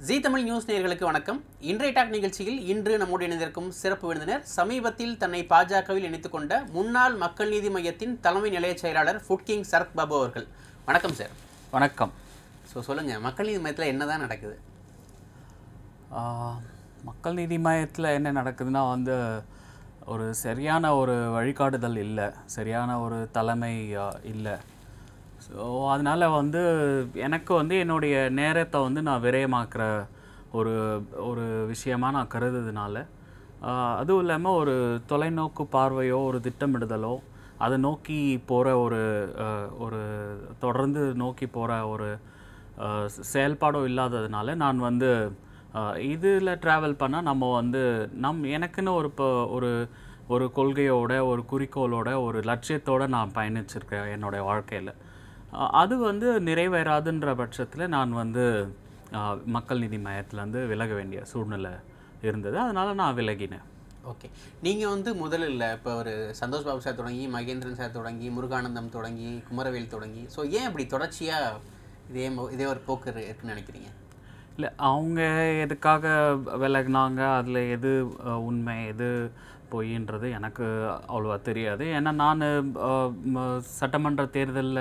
ஜீ Tamil news நேயர்களுக்கு வணக்கம் இன்றைய டாக் நிகழ்ச்சியில் இன்று நம்மோடு இணைந்திருக்கும் சிறப்பு விருந்தினர் சமீபத்தில் தன்னை பாஜகவில் இணைத்துக் கொண்ட முன்னாள் மக்கள் நீதி மையத்தின் தலைமை நிலைய செயலாளர் ஃபுட்கிங் சரத் பாபு அவர்கள் வணக்கம் சார் வணக்கம் ஸோ சொல்லுங்கள் மக்கள் நீதி மையத்தில் என்னதான் நடக்குது ஆஹ், மக்கள் நீதி மையத்தில் என்ன நடக்குதுன்னா வந்து ஒரு சரியான ஒரு வழிகாட்டுதல் இல்லை சரியான ஒரு தலைமை ஆஹ், இல்லை ஸோ அதனால் வந்து எனக்கு வந்து என்னுடைய நேரத்தை வந்து நான் விரயமாக்குற ஒரு ஒரு விஷயமா நான் கருதுறதுனால ஆஹ், அதுவும் இல்லாமல் ஒரு தொலைநோக்கு பார்வையோ ஒரு திட்டமிடுதலோ அதை நோக்கி போகிற ஒரு ஆஹ், ஒரு தொடர்ந்து நோக்கி போகிற ஒரு ஆஹ், செ- செயல்பாடோ இல்லாததுனால நான் வந்து இதில் ட்ராவல் பண்ணால் நம்ம வந்து நம் எனக்குன்னு ஒரு இப்போ ஒரு ஒரு கொள்கையோட ஒரு குறிக்கோளோட ஒரு லட்சியத்தோட நான் பயணிச்சிருக்கேன் என்னோட வாழ்க்கையில் அது வந்து நிறைவேறாதுன்ற பட்சத்தில் நான் வந்து ஆஹ், மக்கள் நீதி மையத்துலேருந்து விலக வேண்டிய சூழ்நிலை இருந்தது அதனால் நான் விலகினேன் ஓகே நீங்கள் வந்து முதலில் இப்போ ஒரு சந்தோஷ் பாபு சார் தொடங்கி மகேந்திரன் சார் தொடங்கி முருகானந்தம் தொடங்கி குமரவேல் தொடங்கி ஸோ ஏன் அப்படி தொடர்ச்சியாக இதே மோ- இதே ஒரு போக்கு இரு- இருக்குன்னு நினைக்கிறீங்க இல்லை அவங்க எதுக்காக விலகுனாங்க அதில் எது அஹ், உண்மை எது பொய்ன்றது எனக்கு அவ்வளோவா தெரியாது ஏன்னா நான் சட்டமன்ற தேர்தலில்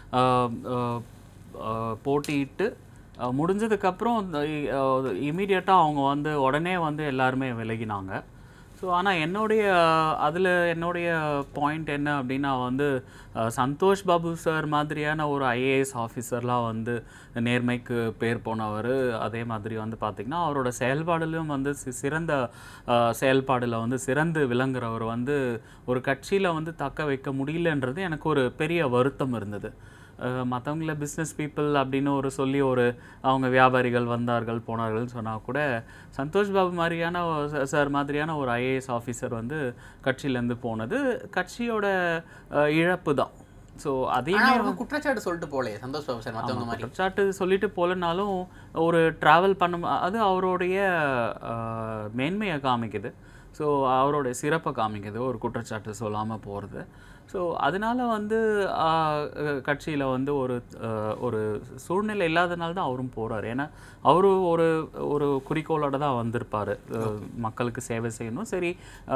போட்டியிட்டு அஹ், முடிஞ்சதுக்கப்புறம் இமீடியட்டாக அவங்க வந்து உடனே வந்து எல்லாருமே விலகினாங்க ஸோ ஆனால் என்னுடைய அதில் என்னுடைய பாயிண்ட் என்ன அப்படின்னா வந்து அஹ், சந்தோஷ் பாபு சார் மாதிரியான ஒரு ஐஏஎஸ் ஆஃபீஸர்லாம் வந்து நேர்மைக்கு பேர் போனவர் அதே மாதிரி வந்து பார்த்திங்கன்னா அவரோட செயல்பாடுலையும் வந்து சி- சிறந்த அஹ், செயல்பாடுல வந்து சிறந்து விளங்குறவர் வந்து ஒரு கட்சியில் வந்து தக்க வைக்க முடியலன்றது எனக்கு ஒரு பெரிய வருத்தம் இருந்தது மற்றவங்கள பிஸ்னஸ் பீப்புள் அப்படின்னு ஒரு சொல்லி ஒரு அவங்க வியாபாரிகள் வந்தார்கள் போனார்கள் சொன்னால் கூட சந்தோஷ் பாபு மாதிரியான ஒரு ச- சார் மாதிரியான ஒரு ஐஏஎஸ் ஆஃபீஸர் வந்து கட்சியிலேருந்து போனது கட்சியோட அஹ், இழப்பு தான் ஸோ அதையுமே ஆனால் அவங்க குற்றச்சாட்டு சொல்லிட்டு போலே சந்தோஷ் பாபு சார் மற்றவங்க மாதிரி குற்றச்சாட்டு சொல்லிட்டு போலனாலும் ஒரு ட்ராவல் பண்ண அது அவருடைய அஹ், மேன்மையை காமிக்குது ஸோ அவருடைய சிறப்பை காமிக்குது ஒரு குற்றச்சாட்டு சொல்லாமல் போகிறது ஸோ அதனால வந்து கட்சியில் வந்து ஒரு அஹ், ஒரு சூழ்நிலை இல்லாதனால தான் அவரும் போகிறார் ஏன்னா அவரு ஒரு ஒரு குறிக்கோளோட தான் வந்திருப்பார் மக்களுக்கு சேவை செய்யணும் சரி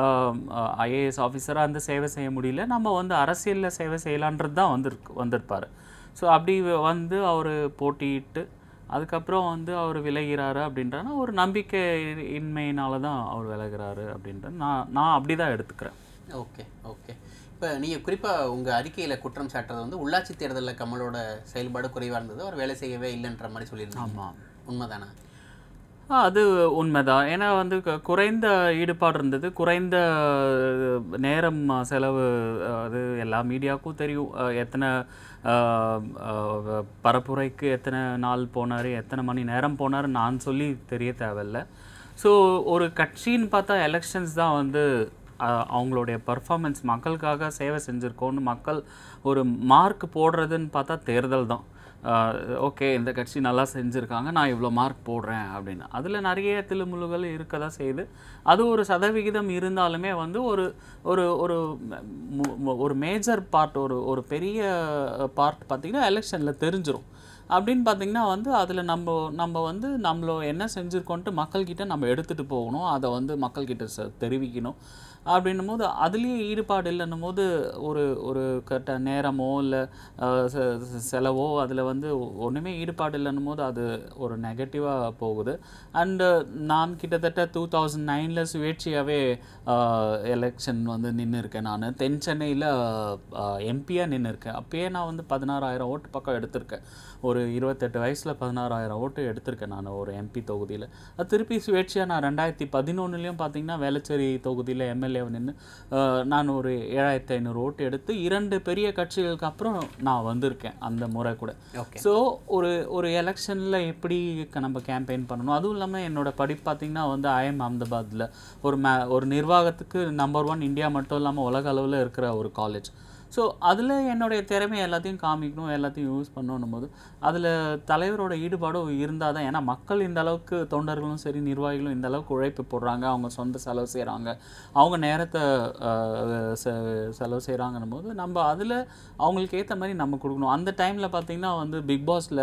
ஐஏஎஸ் ஆஃபீஸராக அந்த சேவை செய்ய முடியல நம்ம வந்து அரசியலில் சேவை செய்யலான்றது தான் வந்திருக்கு வந்திருப்பார் ஸோ அப்படி வந்து அவர் போட்டியிட்டு அதுக்கப்புறம் வந்து அவர் விலகிறாரு அப்படின்றனா ஒரு நம்பிக்கை இன்மையினால தான் அவர் விலகிறாரு அப்படின்றது நான் நான் அப்படி தான் எடுத்துக்கிறேன் ஓகே ஓகே இப்போ நீங்கள் குறிப்பாக உங்கள் அறிக்கையில் குற்றம் சாட்டுறது வந்து உள்ளாட்சி தேர்தலில் கமலோட செயல்பாடு குறைவாக இருந்தது அவர் வேலை செய்யவே இல்லைன்ற மாதிரி சொல்லியிருந்தாங்க ஆமாம் உண்மைதானா ஆ, அது உண்மைதான் ஏன்னா வந்து கு- குறைந்த ஈடுபாடு இருந்தது குறைந்த அஹ், நேரம் அஹ், செலவு அஹ், அது எல்லா மீடியாவுக்கும் தெரியும் அஹ், எத்தனை அஹ், அஹ், பரப்புரைக்கு எத்தனை நாள் போனார் எத்தனை மணி நேரம் போனார் நான் சொல்லி தெரிய தேவையில்ல ஸோ ஒரு கட்சின்னு பார்த்தா எலெக்ஷன்ஸ் தான் வந்து அஹ், அவங்களுடைய பர்ஃபார்மன்ஸ் மக்களுக்காக சேவை செஞ்சுருக்கோன்னு மக்கள் ஒரு மார்க் போடுறதுன்னு பார்த்தா தேர்தல் தான் ஓகே இந்த கட்சி நல்லா செஞ்சுருக்காங்க நான் இவ்வளோ மார்க் போடுறேன் அப்படின்னு அதில் நிறைய திலுமுழுகள் இருக்க தான் செய்யுது அது ஒரு சதவிகிதம் இருந்தாலுமே வந்து ஒரு ஒரு ஒரு மு- மு- ஒரு மேஜர் பார்ட் ஒரு ஒரு பெரிய பார்ட் பார்த்திங்கன்னா எலெக்ஷனில் தெரிஞ்சிரும் அப்படின்னு பார்த்தீங்கன்னா வந்து அதில் நம்ம நம்ம வந்து நம்மள என்ன செஞ்சுருக்கோன்ட்டு மக்கள்கிட்ட நம்ம எடுத்துகிட்டு போகணும் அதை வந்து மக்கள்கிட்ட ச தெரிவிக்கணும் அப்படின்னும் போது அதுலேயே ஈடுபாடு இல்லைன்னும் போது ஒரு ஒரு கட்ட நேரமோ இல்லை செலவோ அதில் வந்து ஒன்றுமே ஈடுபாடு இல்லைன்னும் போது அது ஒரு நெகட்டிவாக போகுது அண்டு நான் கிட்டத்தட்ட டூ தௌசண்ட் நைனில் சுயேட்சையாகவே எலெக்ஷன் வந்து நின்று இருக்கேன் நான் தென் சென்னையில் எம்பியாக நின்று இருக்கேன் அப்பயே நான் வந்து பதினாறாயிரம் ஓட்டு பக்கம் எடுத்திருக்கேன் ஒரு இருபத்தெட்டு வயசில் பதினாறாயிரம் ஓட்டு எடுத்திருக்கேன் நான் ஒரு எம்பி தொகுதியில் அது திருப்பி சுயேட்சையாக நான் ரெண்டாயிரத்தி பதினொன்றுலேயும் பார்த்தீங்கன்னா வேளச்சேரி தொகுதியில் எம்எல்ஏவை நின்று நான் ஒரு ஏழாயிரத்தி ஐநூறு ஓட்டு எடுத்து இரண்டு பெரிய கட்சிகளுக்கு அப்புறம் நான் வந்திருக்கேன் அந்த முறை கூட ஓகே ஸோ ஒரு ஒரு எலெக்ஷனில் எப்படி க- நம்ம கேம்பெயின் பண்ணணும் அதுவும் இல்லாமல் என்னோட படிப்பு பார்த்தீங்கன்னா வந்து ஐஎம் அஹமதாபாத்தில் ஒரு மே ஒரு நிர்வாகத்துக்கு நம்பர் ஒன் இந்தியா மட்டும் இல்லாமல் உலக அளவில் இருக்கிற ஒரு காலேஜ் ஸோ அதில் என்னுடைய திறமை எல்லாத்தையும் காமிக்கணும் எல்லாத்தையும் யூஸ் பண்ணணும் போது அதில் தலைவரோட ஈடுபாடும் இருந்தால் தான் ஏன்னா மக்கள் இந்த அளவுக்கு தொண்டர்களும் சரி நிர்வாகிகளும் இந்த அளவுக்கு உழைப்பு போடுறாங்க அவங்க சொந்த செலவு செய்கிறாங்க அவங்க நேரத்தை ஆஹ், செ- செலவு செய்கிறாங்கன்னும் போது நம்ம அதில் அவங்களுக்கு ஏற்ற மாதிரி நம்ம கொடுக்கணும் அந்த டைமில் பார்த்தீங்கன்னா வந்து பிக் பாஸில்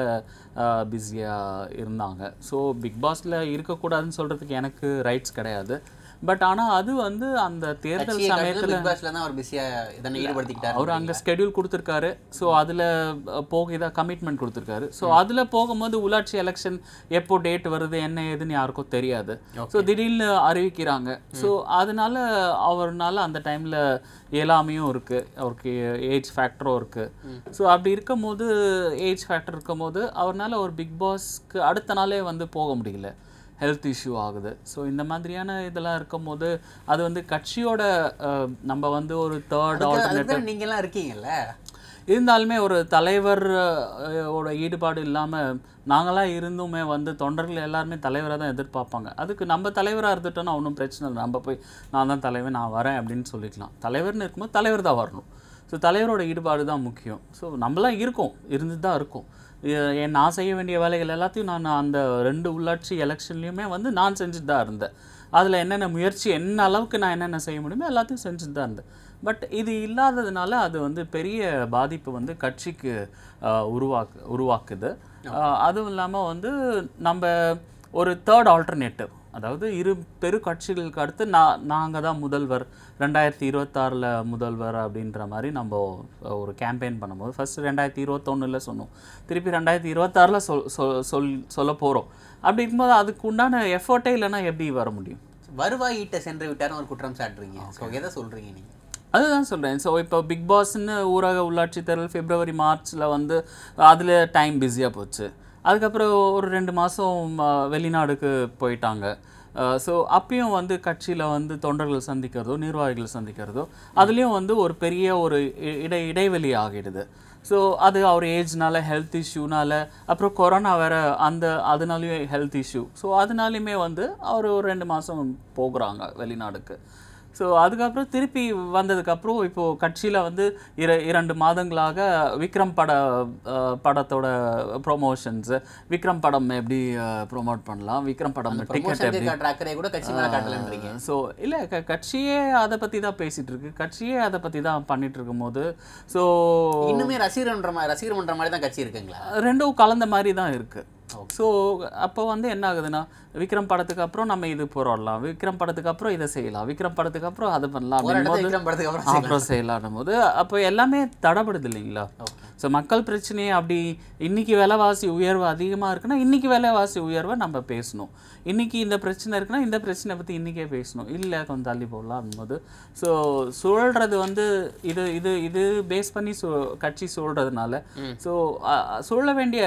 பிஸியாக இருந்தாங்க ஸோ பிக் பாஸில் இருக்கக்கூடாதுன்னு சொல்கிறதுக்கு எனக்கு ரைட்ஸ் கிடையாது பட் ஆனால் அது வந்து அந்த தேர்தல் கட்சியை காட்டிலும் சமயத்தில் பிக் பாஸ்ல தான் அவர் பிஸியா இதனை ஈடுபடுத்திக்கிட்டாரு அவர் அங்கே ஸ்கெடியூல் கொடுத்துருக்காரு ஸோ அதில் போக இதாக கமிட்மெண்ட் கொடுத்துருக்காரு ஸோ அதில் போகும்போது உள்ளாட்சி எலெக்ஷன் எப்போ டேட் வருது என்ன ஏதுன்னு யாருக்கும் தெரியாது ஸோ திடீர்னு அறிவிக்கிறாங்க ஸோ அதனால அவர்னால அந்த டைமில் இயலாமையும் இருக்குது அவருக்கு ஏஜ் ஃபேக்டரும் இருக்குது ஸோ அப்படி இருக்கும்போது ஏஜ் ஃபேக்டர் இருக்கும்போது அவர்னால ஒரு பிக் பாஸ்க்கு அடுத்த நாளே வந்து போக முடியல ஹெல்த் இஷ்யூ ஆகுது ஸோ இந்த மாதிரியான இதெல்லாம் இருக்கும்போது அது வந்து கட்சியோட அஹ், நம்ம வந்து ஒரு தேர்ட் ஆல்டர்னேட் அதுதான் நீங்க எல்லாம் இருக்கீங்கல்ல இருந்தாலுமே ஒரு தலைவர் அஹ், ஓட ஈடுபாடு இல்லாமல் நாங்களாம் இருந்துமே வந்து தொண்டர்கள் எல்லாருமே தலைவராக தான் எதிர்பார்ப்பாங்க அதுக்கு நம்ம தலைவராக இருந்துட்டோம்னா ஒன்றும் பிரச்சனை இல்லை நம்ம போய் நான் தான் தலைவன் நான் வரேன் அப்படின்னு சொல்லிக்கலாம் தலைவர்னு இருக்கும்போது தலைவர் தான் வரணும் ஸோ தலைவரோட ஈடுபாடு தான் முக்கியம் ஸோ நம்மளாம் இருக்கோம் இருந்து தான் இருக்கோம் எ- என் நான் செய்ய வேண்டிய வேலைகள் எல்லாத்தையும் நான் அந்த ரெண்டு உள்ளாட்சி எலெக்ஷன்லேயுமே வந்து நான் செஞ்சுட்டு தான் இருந்தேன் அதில் என்னென்ன முயற்சி என்ன அளவுக்கு நான் என்னென்ன செய்ய முடியுமோ எல்லாத்தையும் செஞ்சுட்டு தான் இருந்தேன் பட் இது இல்லாததுனால அது வந்து பெரிய பாதிப்பு வந்து கட்சிக்கு ஆஹ், உருவாக்கு உருவாக்குது ஆஹ், அதுவும் இல்லாமல் வந்து நம்ம ஒரு தேர்ட் ஆல்டர்னேட்டிவ் அதாவது இரு பெரு கட்சிகளுக்கு அடுத்து நான் நாங்கள் தான் முதல்வர் ரெண்டாயிரத்தி இருபத்தாறில் முதல்வர் அப்படின்ற மாதிரி நம்ம ஒரு கேம்பெயின் பண்ணும்போது ஃபர்ஸ்ட் ரெண்டாயிரத்தி இருபத்தொன்னில் சொன்னோம் திருப்பி ரெண்டாயிரத்தி இருபத்தாறில் சொல் சொல் சொல் சொல்ல போகிறோம் அப்படி இருக்கும்போது அதுக்கு உண்டான எஃபர்ட்டே இல்லைன்னா எப்படி வர முடியும் வருவாய் ஈட்ட சென்று விட்டாருன்னு ஒரு குற்றம் சாட்டுறீங்க ஸோ எதை சொல்றீங்க நீங்க அதுதான் சொல்கிறேன் ஸோ இப்போ பிக் பாஸ்ன்னு ஊரக உள்ளாட்சி தேர்தல் பிப்ரவரி மார்ச்சில் வந்து அதில் டைம் பிஸியாக போச்சு அதுக்கப்புறம் ஒரு ரெண்டு மாதம் வெளிநாடுக்கு போயிட்டாங்க ஸோ அப்பயும் வந்து கட்சியில் வந்து தொண்டர்கள் சந்திக்கிறதோ நிர்வாகிகள் சந்திக்கிறதோ அதுலேயும் வந்து ஒரு பெரிய ஒரு இ- இடை இடைவெளி ஆகிடுது ஸோ அது அவர் ஏஜ்னால ஹெல்த் இஷ்யூனால அப்புறம் கொரோனா வேற அந்த அதனாலையும் ஹெல்த் இஷ்யூ ஸோ அதனாலையுமே வந்து அவர் ஒரு ரெண்டு மாதம் போகிறாங்க வெளிநாடுக்கு ஸோ அதுக்கப்புறம் திருப்பி வந்ததுக்கப்புறம் இப்போது கட்சியில் வந்து இர இரண்டு மாதங்களாக விக்ரம் பட அஹ், படத்தோட ப்ரொமோஷன்ஸு விக்ரம் படம் எப்படி ப்ரொமோட் பண்ணலாம் விக்ரம் படம் டிக்கெட் ப்ரமோஷனுக்கு காட்டுற அக்கறையை கூட கட்சி மேல காட்டலன்றீங்க ஸோ இல்லை க கட்சியே அதை பற்றி தான் பேசிகிட்டு இருக்கு கட்சியே அதை பற்றி தான் பண்ணிட்டு இருக்கும்போது ஸோ இன்னுமே ரசிகர்ன்ற மாதிரி ரசிகர் மன்ற மாதிரி தான் கட்சி இருக்குங்களா ரெண்டும் கலந்த மாதிரி தான் இருக்கு ஸோ அப்போ வந்து என்ன ஆகுதுன்னா விக்ரம் படத்துக்கு அப்புறம் நம்ம இது போராடலாம் விக்ரம் படத்துக்கு அப்புறம் இதை செய்யலாம் விக்ரம் படத்துக்கு அப்புறம் அதை பண்ணலாம் ஒரு அப்படின்னும் இடத்துல போது விக்ரம் படத்துக்கு அப்புறம் செய்யலாம். அப்புறம் செய்யலாம் போது அப்போ எல்லாமே தடப்படுது இல்லைங்களா ஸோ மக்கள் பிரச்சனையே அப்படி இன்னைக்கு விலைவாசி உயர்வு அதிகமாக இருக்குன்னா இன்னைக்கு விலைவாசி உயர்வை நம்ம பேசணும் இன்னைக்கு இந்த பிரச்சனை இருக்குன்னா இந்த பிரச்சனை பற்றி இன்றைக்கே பேசணும் இல்லை கொஞ்சம் தள்ளி போடலாம் போது ஸோ சுழல்றது வந்து இது இது இது பேஸ் பண்ணி சு கட்சி சுழறதுனால ஸோ சுழல வேண்டிய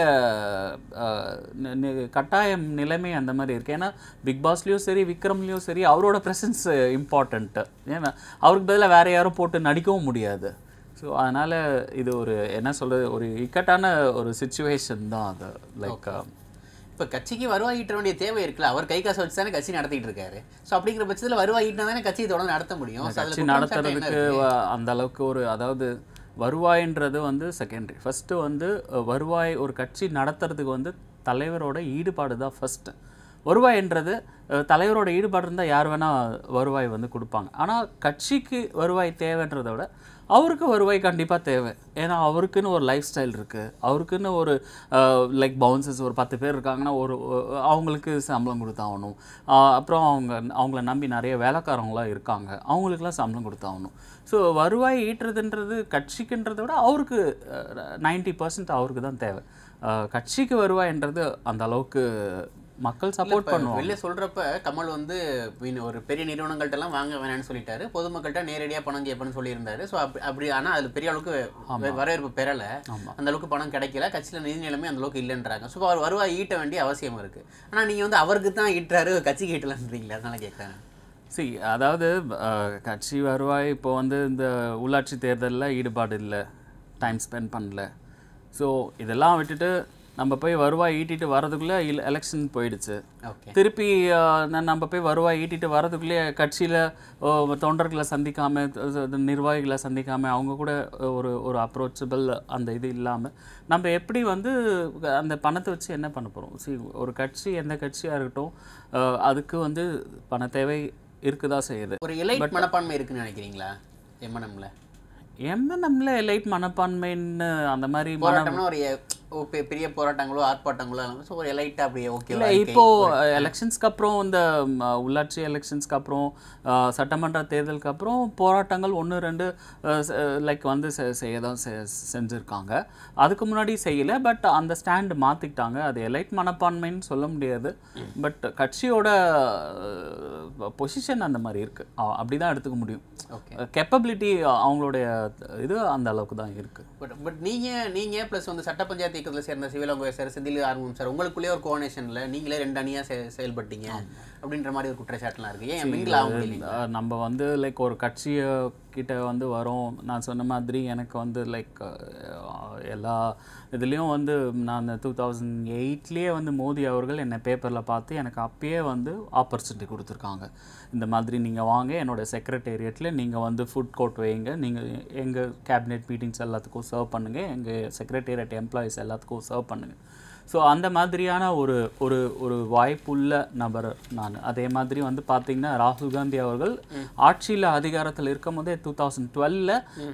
அஹ், நி- நி- கட்டாயம் நிலைமை அந்த மாதிரி இருக்கு ஏன்னா பிக் பாஸ்லேயும் சரி விக்ரம்லேயும் சரி அவரோட ப்ரெசன்ஸ் இம்பார்ட்டண்ட்டு ஏன்னா அவருக்கு பதிலாக வேற யாரும் போட்டு நடிக்கவும் முடியாது ஸோ அதனால் இது ஒரு என்ன சொல்கிறது ஒரு இக்கட்டான ஒரு சுச்சுவேஷன் தான் அது லைக் இப்ப கட்சிக்கு வருவாய் ஈட்ட வேண்டிய தேவை இருக்குல்ல அவர் கை காசு வச்சு தானே கட்சி நடத்திட்டு இருக்காரு ஸோ அப்படிங்கிற பட்சத்துல வருவாய் ஈட்டினா தானே கட்சியை தொடர்ந்து நடத்த முடியும் So, அதுல கட்சி குற்றம் சாட்ட என்ன நடத்துறதுக்கு இருக்கு? வ- அந்த அளவுக்கு ஒரு அதாவது வருவாய்ன்றது வந்து செகண்டரி ஃபஸ்ட்டு வந்து அஹ், வருவாய் ஒரு கட்சி நடத்துறதுக்கு வந்து தலைவரோட ஈடுபாடு தான் ஃபஸ்ட்டு வருவாய்ன்றது அஹ், தலைவரோட ஈடுபாடு இருந்தால் யார் வேணால் வருவாய் வந்து கொடுப்பாங்க ஆனால் கட்சிக்கு வருவாய் தேவைன்றதை விட அவருக்கு வருவாய் கண்டிப்பாக தேவை ஏன்னா அவருக்குன்னு ஒரு லைஃப் ஸ்டைல் இருக்குது அவருக்குன்னு ஒரு லைக் பவுன்சஸ் ஒரு பத்து பேர் இருக்காங்கன்னா ஒரு ஒ- அவங்களுக்கு சம்பளம் கொடுத்தாகணும் ஆஹ் அப்புறம் அவங்க அவங்கள நம்பி நிறைய வேலைக்காரங்களாம் இருக்காங்க அவங்களுக்குலாம் சம்பளம் கொடுத்தாகணும் ஸோ வருவாய் ஈட்டுறதுன்றது கட்சிக்குன்றதை விட அவருக்கு நைன்டி பர்சன்ட் அவருக்கு தான் தேவை ஆஹ் கட்சிக்கு வருவாய்ன்றது அந்த அளவுக்கு மக்கள் சப்போர்ட் இப்ப பண்ணுவாங்க வெளில சொல்றப்ப கமல் வந்து மீன் ஒரு பெரிய நிறுவனங்கள்ட்ட எல்லாம் வாங்க வேணாம்னு சொல்லிட்டாரு பொதுமக்கள்கிட்ட நேரடியா பணம் கேட்பேன்னு சொல்லியிருந்தாரு ஸோ அப்படி அப்படி ஆனா அது பெரிய அளவுக்கு வ- வரவேற்பு பெறல ஆமா. அந்த அளவுக்கு பணம் கிடைக்கல கட்சியில நிதி நிலைமை அந்த அளவுக்கு இல்லைன்றாங்க ஸோ அவர் வருவாய் ஈட்ட வேண்டிய அவசியம் இருக்கு ஆனா நீங்க வந்து அவருக்கு தான் ஈட்டுறாரு கட்சிக்கு ஈட்டலன்றீங்களா அதனால கேட்குறேன் சி அதாவது அஹ், கட்சி வருவாய் இப்போ வந்து இந்த உள்ளாட்சி தேர்தலில் ஈடுபாடு இல்லை டைம் ஸ்பெண்ட் பண்ணல ஸோ இதெல்லாம் விட்டுட்டு நம்ம போய் வருவாய் ஈட்டிட்டு வரதுக்குள்ளே எலெக்ஷன் போயிடுச்சு ஓகே திருப்பி அஹ், ந- நம்ம போய் வருவாய் ஈட்டிட்டு வரதுக்குள்ளேயே கட்சியில் தொண்டர்களை சந்திக்காம அஹ், இது நிர்வாகிகளை சந்திக்காம அவங்க கூட ஒரு ஒரு அப்ரோச்சபிள் அந்த இது இல்லாமல் நம்ம எப்படி வந்து அந்த பணத்தை வச்சு என்ன பண்ண போகிறோம் சி ஒரு கட்சி எந்த கட்சியாக இருக்கட்டும் அஹ், அதுக்கு வந்து பண தேவை இருக்குதா செய்யுது ஒரு எலைட் மனப்பான்மை இருக்குன்னு நினைக்கிறீங்களா எம்என்எம்ல எம்என்எம்ல எலைட் மனப்பான்மைன்னு அந்த மாதிரி மன போராட்டம்னா ஒரு எ- ஓ, பெ- பெரிய போராட்டங்களோ ஆர்ப்பாட்டங்களோ ஸோ ஒரு எலைட்டா அப்படியே ஓகே இல்லை இப்போ எலெக்ஷன்ஸ்க்கு அப்புறம் இந்த ம், உள்ளாட்சி எலெக்ஷன்ஸ்க்கு அப்புறம் அஹ், சட்டமன்ற தேர்தலுக்கு அப்புறம் போராட்டங்கள் ஒன்று ரெண்டு லைக் வந்து செ- செய்ய தான் செ- செஞ்சுருக்காங்க அதுக்கு முன்னாடி செய்யலை பட் அந்த ஸ்டாண்ட் மாற்றிக்கிட்டாங்க அது எலைட் மனப்பான்மைன்னு சொல்ல முடியாது பட் கட்சியோட பொசிஷன் அந்த மாதிரி இருக்குது அப்படி தான் எடுத்துக்க முடியும் ஓகே கெப்பபிலிட்டி அவங்களுடைய இது அந்த அளவுக்கு தான் இருக்குது பட் பட் நீங்க நீங்க ப்ளஸ் வந்து சட்ட பஞ்சாயத்து இயக்கத்தில் சேர்ந்த சிவிலங்கோய சார் செந்தில் ஆர்வம் சார் உங்களுக்குள்ளே ஒரு கோஆர்டினேஷன்ல நீங்களே ரெண்டு அணியா செ- செயல்பட்டீங்க அப்படின்ற மாதிரி ஒரு குற்றச்சாட்டுலாம் இருக்கு ஏன் மிங்கில் ஆக முடியல அஹ் நம்ம வந்து லைக் ஒரு கட்சியை கிட்ட வந்து வரோம் நான் சொன்ன மாதிரி எனக்கு வந்து லைக் எல்லா இதுலேயும் வந்து நான் டூ தௌசண்ட் எயிட்லேயே வந்து மோடி அவர்கள் என்னை பேப்பரில் பார்த்து எனக்கு அப்பயே வந்து ஆப்பர்ச்சுனிட்டி கொடுத்துருக்காங்க இந்த மாதிரி நீங்கள் வாங்க என்னோட செக்ரட்டேரியட்டில் நீங்கள் வந்து ஃபுட் கோர்ட் வைங்க நீங்கள் எங்கள் கேபினெட் மீட்டிங்ஸ் எல்லாத்துக்கும் சர்வ் பண்ணுங்கள் எங்கள் செக்ரட்டேரியட் எம்ப்ளாயீஸ் எல்லாத்துக்கும் சர்வ் பண்ணுங்கள் ஸோ அந்த மாதிரியான ஒரு ஒரு ஒரு வாய்ப்புள்ள நபர் நான் அதே மாதிரி வந்து பார்த்தீங்கன்னா ராகுல் காந்தி அவர்கள் ஆட்சியில் அதிகாரத்தில் இருக்கும் போதே டூ தௌசண்ட் டுவெல்ல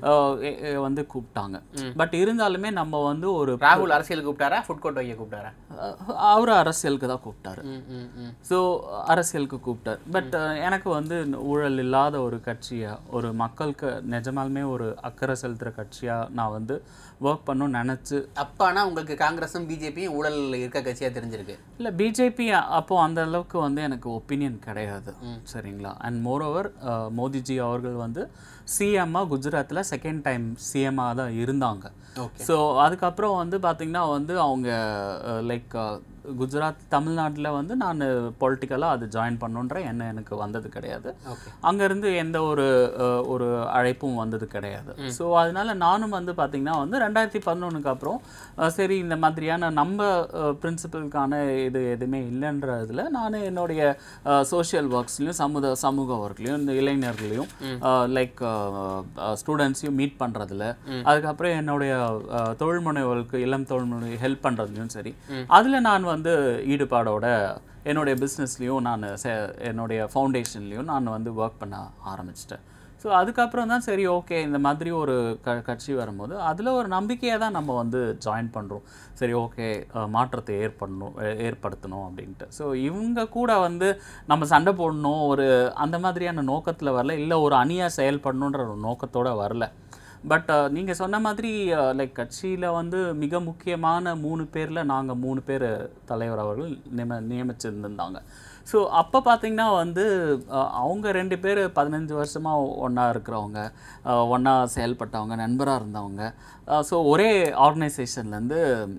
வந்து கூப்பிட்டாங்க பட் இருந்தாலுமே நம்ம வந்து ஒரு ராகுல் அரசியல் கூப்பிட்டாரா ஃபுட் கோர்ட் வைக்க கூப்பிட்டாரா அவர் அரசியலுக்கு தான் கூப்பிட்டாரு ம் ம் ம் ஸோ அரசியலுக்கு கூப்பிட்டார் பட் எனக்கு வந்து ஊழல் இல்லாத ஒரு கட்சியாக ஒரு மக்களுக்கு நிஜமாலுமே ஒரு அக்கறை செலுத்துகிற கட்சியாக நான் வந்து ஒர்க் பண்ணணும்னு நினச்சி அப்பானா உங்களுக்கு காங்கிரஸும் பிஜேபியும் ஊழல் இருக்க கட்சியா தெரிஞ்சிருக்கு இல்லை பிஜேபி அப்போ அந்த அளவுக்கு வந்து எனக்கு ஒப்பீனியன் கிடையாது சரிங்களா அண்ட் மோரோவர் மோடிஜி அவர்கள் வந்து சிஎம்மாக குஜராத்தில் செகண்ட் டைம் சிஎம்மாக தான் இருந்தாங்க ஓகே ஸோ அதுக்கப்புறம் வந்து பார்த்திங்கன்னா வந்து அவங்க லைக் குஜராத் தமிழ்நாட்டில் வந்து நான் பொலிட்டிக்கலாக அது ஜாயின் பண்ணுன்ற எண்ணம் எனக்கு வந்தது கிடையாது ஓகே அங்கேருந்து எந்த ஒரு அஹ், ஒரு அழைப்பும் வந்தது கிடையாது ஸோ அதனால நானும் வந்து பார்த்திங்கன்னா வந்து ரெண்டாயிரத்தி பதினொன்றுக்கு அப்புறம் அஹ், சரி இந்த மாதிரியான நம்ம பிரின்சிபலுக்கான இது எதுவுமே இல்லைன்றதுல நான் என்னுடைய சோஷியல் ஒர்க்ஸ்லையும் சமூக சமூக ஒர்க்லையும் இந்த இளைஞர்களையும் லைக் ஸ்டூடெண்ட்ஸையும் மீட் பண்ணுறதுல அதுக்கப்புறம் என்னுடைய அஹ், தொழில் முனைவோருக்கு இளம் தொழில் முனை ஹெல்ப் பண்ணுறதுலையும் சரி அதில் நான் வந்து ஈடுபாடோட என்னுடைய பிஸ்னஸ்லேயும் நான் செ- என்னுடைய ஃபவுண்டேஷன்லேயும் நான் வந்து ஒர்க் பண்ண ஆரம்பிச்சிட்டேன் ஸோ அதுக்கப்புறம் தான் சரி ஓகே இந்த மாதிரி ஒரு க கட்சி வரும்போது அதில் ஒரு நம்பிக்கையை தான் நம்ம வந்து ஜாயின் பண்ணுறோம் சரி ஓகே மாற்றத்தை ஏற்படணும் ஏ- ஏற்படுத்தணும் அப்படின்ட்டு ஸோ இவங்க கூட வந்து நம்ம சண்டை போடணும் ஒரு அந்த மாதிரியான நோக்கத்தில் வரல இல்லை ஒரு அணியாக செயல்படணுன்ற ஒரு நோக்கத்தோட வரல பட் நீங்கள் சொன்ன மாதிரி லைக் கட்சியில் வந்து மிக முக்கியமான மூணு பேரில் நாங்கள் மூணு பேர் தலைவர் அவர்கள் நியம நியமிச்சிருந்திருந்தாங்க ஸோ அப்போ பார்த்தீங்கன்னா வந்து அஹ், அவங்க ரெண்டு பேர் பதினஞ்சு வருஷமாக ஒன்றா இருக்கிறவங்க ஒன்றா செயல்பட்டவங்க நண்பராக இருந்தவங்க ஸோ ஒரே ஆர்கனைசேஷன்லேருந்து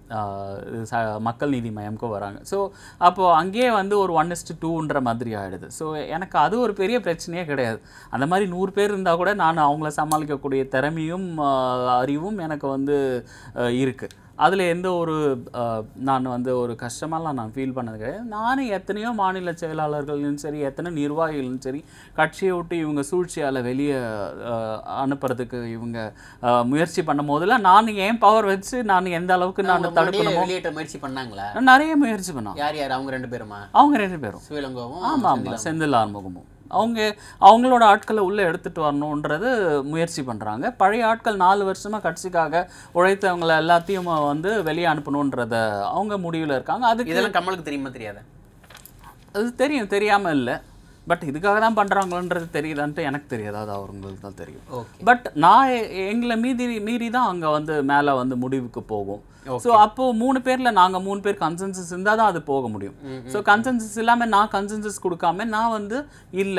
மக்கள் நீதி மையம்க்கு வராங்க ஸோ அப்போது அங்கேயே வந்து ஒரு ஒன் இஸ்டு டூன்ற மாதிரி ஆகிடுது ஸோ எனக்கு அது ஒரு பெரிய பிரச்சனையே கிடையாது அந்த மாதிரி நூறு பேர் இருந்தால் கூட நான் அவங்கள சமாளிக்கக்கூடிய திறமையும் ஆஹ், அறிவும் எனக்கு வந்து இருக்குது அதில் எந்த ஒரு ஆஹ், நான் வந்து ஒரு கஷ்டமாலாம் நான் ஃபீல் பண்ணது கிடையாது நானும் எத்தனையோ மாநில செயலாளர்களும் சரி எத்தனை நிர்வாகிகளும் சரி கட்சியை விட்டு இவங்க சூழ்ச்சியால் வெளியே அனுப்புறதுக்கு இவங்க ஆஹ், முயற்சி பண்ணும் போதெல்லாம் நான் ஏன் பவர் வச்சு நான் எந்த அளவுக்கு நான் முன்னாடியே தடுக்கணுமோ வெளியேற்ற முயற்சி பண்ணாங்களா நான் நிறைய முயற்சி பண்ணோம் யார் யார் அவங்க ரெண்டு பேருமா அவங்க ரெண்டு பேரும் சிவலங்கோவும் ஆமாம் ஆமாம் செந்தில் ஆறுமுகமும் அவங்க அவங்களோட ஆட்களை உள்ளே எடுத்துட்டு வரணுன்றது முயற்சி பண்ணுறாங்க பழைய ஆட்கள் நாலு வருஷமாக கட்சிக்காக உழைத்தவங்களை எல்லாத்தையும் வந்து வெளியே அனுப்பணுன்றத அவங்க முடிவில் இருக்காங்க அதுக்கு இதெல்லாம் கமலுக்கு தெரியுமா தெரியாதா அது தெரியும் தெரியாமல் இல்லை பட் இதுக்காக தான் பண்ணுறாங்களன்றது தெரியுதான்ட்டு எனக்கு தெரியாது அது அவங்களுக்கு தான் தெரியும் ஓகே பட் நான் எ- எங்களை மீறி மீறி தான் அங்கே வந்து மேலே வந்து முடிவுக்கு போகும் ஸோ அப்போ மூணு பேர்ல நாங்க மூணு பேர் கன்சென்சஸ் இருந்தால் தான் அது போக முடியும் ஸோ கன்சென்சஸ் இல்லாம நான் கன்சென்சஸ் கொடுக்காம நான் வந்து இல்ல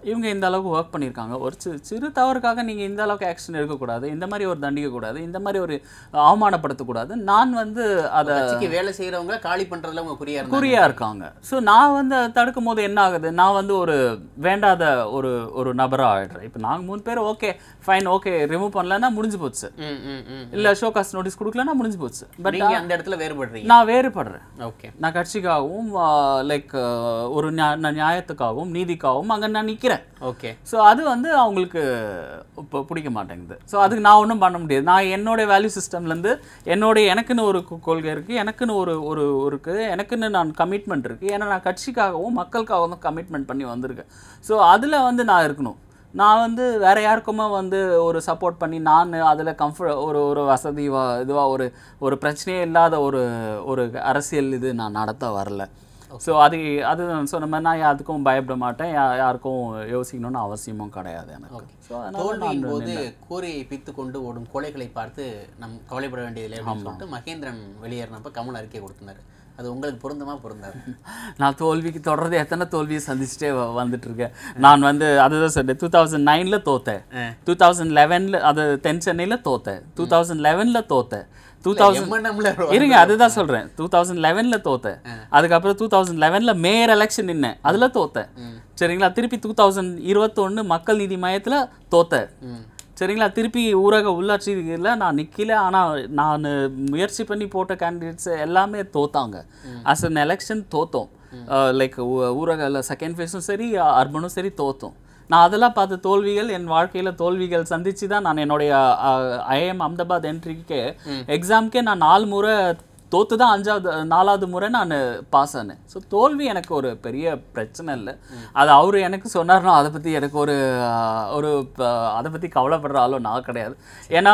இவங்க இந்த அளவுக்கு ஒர்க் பண்ணியிருக்காங்க ஒரு சி- சிறு தவறுக்காக நீங்கள் இந்த அளவுக்கு ஆக்ஷன் எடுக்கக்கூடாது இந்த மாதிரி ஒரு தண்டிக்க கூடாது இந்த மாதிரி ஒரு அவமானப்படுத்தக்கூடாது நான் வந்து அதை கட்சிக்கு வேலை செய்யறவங்க காலி பண்றதுல உங்க குறியா இருந்தாங்க குறியா இருக்காங்க ஸோ நான் வந்து அதை தடுக்கும் போது என்ன ஆகுது நான் வந்து ஒரு வேண்டாத ஒரு ஒரு நபரா ஆயிடுறேன் இப்போ நாங்கள் மூணு பேர் ஓகே ஃபைன் ஓகே ரிமூவ் பண்ணலன்னா முடிஞ்சு போச்சு ம் ம் ம் இல்லை ஷோ காஸ்ட் நோட்டீஸ் கொடுக்கலன்னா முடிஞ்சு போச்சு பட் நீங்க அந்த இடத்துல வேறுபடுறீங்க நான் வேறுபடுறேன் ஓகே நான் கட்சிக்காகவும் லைக் ஒரு நியா- நான் நியாயத்துக்காகவும் நீதிக்காகவும் அங்கே நான் நிற்கிறேன் ஓகே ஸோ அது வந்து அவங்களுக்கு இப்போ பிடிக்க மாட்டேங்குது ஸோ அதுக்கு நான் ஒன்றும் பண்ண முடியாது நான் என்னோட வேல்யூ சிஸ்டம்லேருந்து என்னோட எனக்குன்னு ஒரு கொ- கொள்கை இருக்குது எனக்குன்னு ஒரு ஒரு இருக்குது எனக்குன்னு நான் கமிட்மெண்ட் இருக்குது ஏன்னா நான் கட்சிக்காகவும் மக்களுக்காகவும் தான் கமிட்மெண்ட் பண்ணி வந்திருக்கேன் ஸோ அதில் வந்து நான் இருக்கணும் நான் வந்து வேற யாருக்குமே வந்து ஒரு சப்போர்ட் பண்ணி நான் அதில் கம்ஃபர்ட் ஒரு ஒரு வசதி இதுவாக ஒரு ஒரு பிரச்சனையே இல்லாத ஒரு ஒரு அரசியல் இது நான் நடத்த வரல ஸோ அது அது நான் சொன்ன மாதிரி நான் யாருக்கும் பயப்பட மாட்டேன் யா- யாருக்கும் யோசிக்கணும்னு அவசியமும் கிடையாது எனக்கு ஸோ அதனால தோல்வியின் நான் போது கூரையை பித்து கொண்டு ஓடும் கோழைகளை பார்த்து நம் கவலைப்பட வேண்டியதில்லை அப்படின்னு சொல்லிட்டு மகேந்திரன் வெளியேறினப்ப கமல் அறிக்கை கொடுத்தினாரு அது உங்களுக்கு பொருந்துமா பொருந்தாது நான் தோல்விக்கு தொடர்ந்து எத்தனை தோல்வியை சந்திச்சுட்டே வ- வந்துட்டு இருக்கேன் நான் வந்து அதுதான் சொன்னேன் டூ தௌசண்ட் நைனில் தோத்தேன் டூ தௌசண்ட் லெவனில் அது தென் சென்னையில் தோத்தேன் டூ தௌசண்ட் லெவனில் தோத்தேன் டூ தௌசண்ட் எம்என்எம்ல இருங்க அதுதான் சொல்றேன் டூ தௌசண்ட் லெவனில் தோத்தேன் அதுக்கப்புறம் டூ தௌசண்ட் லெவனில் மேயர் எலெக்ஷன் நின்னேன் அதில் தோத்தேன் சரிங்களா திருப்பி டூ தௌசண்ட் இருபத்தொன்று மக்கள் நீதி மையத்தில் தோத்தேன் ம் சரிங்களா திருப்பி ஊரக உள்ளாட்சி இதுல நான் நிக்கல ஆனா நான் முயற்சி பண்ணி போட்ட கேண்டிடேட்ஸ் எல்லாமே தோத்தாங்க அஸ் அன் எலெக்ஷன் தோத்தோம் லைக் ஊரக செகண்ட் ஃபேஸும் சரி அர்பனும் சரி தோத்தோம் நான் அதெல்லாம் பார்த்த தோல்விகள் என் வாழ்க்கையில தோல்விகள் சந்திச்சு தான் நான் என்னுடைய ஐஎம் அஹமதாபாத் என்ட்ரிக்கு எக்ஸாம்க்கே நான் நாலு முறை தோத்து தான் அஞ்சாவது நாலாவது முறை நான் பாஸ் ஆனேன் ஸோ தோல்வி எனக்கு ஒரு பெரிய பிரச்சனை இல்லை அது அவர் எனக்கு சொன்னார்னா அதை பற்றி எனக்கு ஒரு ஆஹ், ஒரு ப- அதை பற்றி கவலைப்படுற ஆளும் நான் கிடையாது ஏன்னா